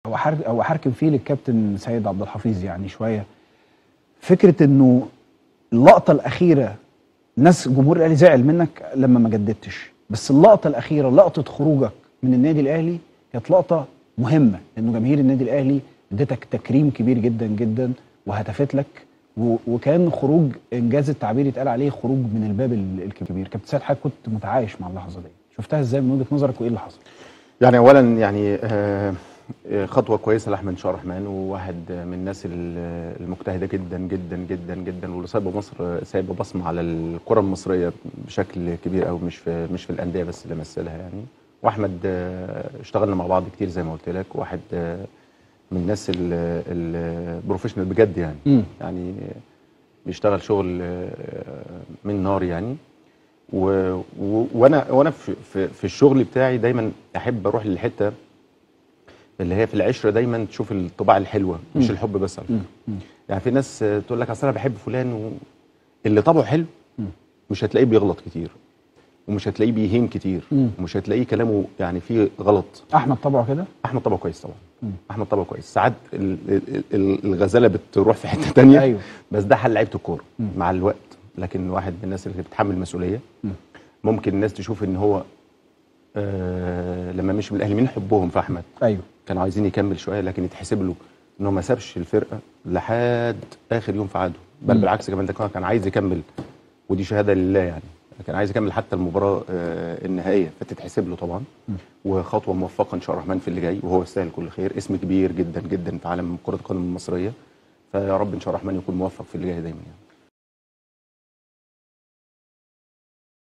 او حرك او حركم فيه للكابتن سيد عبد الحفيظ يعني شويه فكره انه اللقطه الاخيره ناس جمهور الاهلي زعل منك لما ما جددتش بس اللقطه الاخيره لقطه خروجك من النادي الاهلي كانت لقطه مهمه لانه جماهير النادي الاهلي اديتك تكريم كبير جدا جدا وهتفت لك و- وكان خروج انجاز التعبير يتقال عليه خروج من الباب ال- الكبير كابتن سيد حضرتك كنت متعايش مع اللحظه دي شفتها ازاي من وجهه نظرك وايه اللي حصل يعني اولا يعني آه، آه، خطوه كويسه لاحمد شاه رحمن وواحد من الناس ال- المجتهده جدا جدا جدا جدا واللي سايبه مصر سايبه بصمه على الكره المصريه بشكل كبير قوي مش في مش في الانديه بس اللي مثلها يعني واحمد آه، اشتغلنا مع بعض كتير زي ما قلت لك واحد آه، من الناس البروفيشنال بجد يعني مم. يعني بيشتغل شغل آه، من نار يعني و... و... وانا وانا في... في في الشغل بتاعي دايما احب اروح للحته اللي هي في العشره دايما تشوف الطباع الحلوه مش مم. الحب بس على فكرة. مم. مم. يعني في ناس آه، تقول لك اصل انا بحب فلان و... اللي طبعه حلو مم. مش هتلاقيه بيغلط كتير ومش هتلاقيه بيهين كتير مم. ومش هتلاقيه كلامه يعني فيه غلط احمد طبعه كده احمد طبعه كويس طبعا مم. احمد طبعه كويس ساعات ال... ال... ال- الغزاله بتروح في حته تانية ايوه بس ده حل لعيبه الكوره مم. مع الوقت لكن واحد من الناس اللي بتتحمل مسؤوليه مم. ممكن الناس تشوف ان هو آه لما مشي من الاهلي مين حبهم في احمد ايوه كانوا عايزين يكمل شويه لكن يتحسب له انه ما سابش الفرقه لحد اخر يوم في عقده بل مم. بالعكس كمان ده كان كان عايز يكمل ودي شهاده لله يعني كان عايز يكمل حتى المباراه آه النهائيه فتتحسب له طبعا مم. وخطوه موفقه ان شاء الله الرحمن في اللي جاي وهو يستاهل كل خير اسم كبير جدا جدا في عالم كره القدم المصريه فيا رب ان شاء الله الرحمن يكون موفق في اللي جاي دايما يعني